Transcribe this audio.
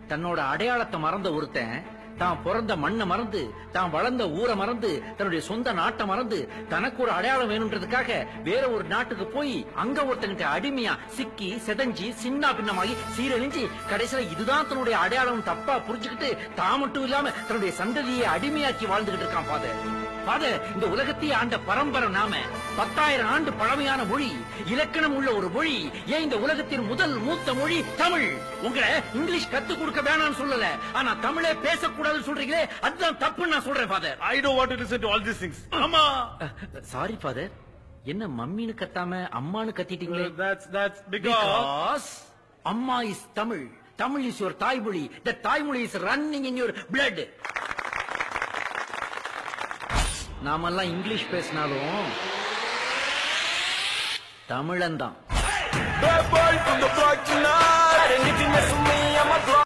தன்னோட அடையாளத்தை மறந்த ஒருத்தன் தான் பிறந்த மண்ணை மறந்து தான் வளர்ந்த ஊரை மறந்து தன்னுடைய சொந்த நாட்டை மறந்து தனக்கு ஒரு அடையாளம் வேணும்ன்றதுக்காக வேற ஒரு நாட்டுக்கு போய் அங்க ஒருத்தங்கிட்ட அடிமையா சிக்கி செதஞ்சி சின்ன பின்னமாகி சீரழிஞ்சு கடைசியில இதுதான் தன்னுடைய அடையாளம் தப்பா புரிஞ்சுக்கிட்டு தான் மட்டும் இல்லாம தன்னுடைய சந்ததியை அடிமையாக்கி வாழ்ந்துகிட்டு இருக்கான் ஃபாதர் ஃபாதர் இந்த உலகத்தையே ஆண்ட பரம்பரை நாம பத்தாயிரம் ஆண்டு பழமையான மொழி இலக்கணம் உள்ள ஒரு மொழி ஏன் இந்த உலகத்தின் முதல் மூத்த மொழி தமிழ் உங்களை இங்கிலீஷ் கத்து கொடுக்க வேணாம்னு சொல்லல ஆனா தமிழே பேசக்கூடாதுன்னு சொல்றீங்களே அதுதான் தப்புன்னு நான் சொல்றேன் father I don't want to listen to all these things. Amma! Sorry father என்ன மம்மின்னு கத்தாம அம்மான்னு கத்திட்டீங்களே That's, that's because... Because amma is Tamil Tamil is your thaimozhi the thaimozhi is running in your blood நாமெல்லாம் இங்கிலீஷ் பேசினாலும் தமிழன் தான் Bad boy from the block tonight. And if you mess with me,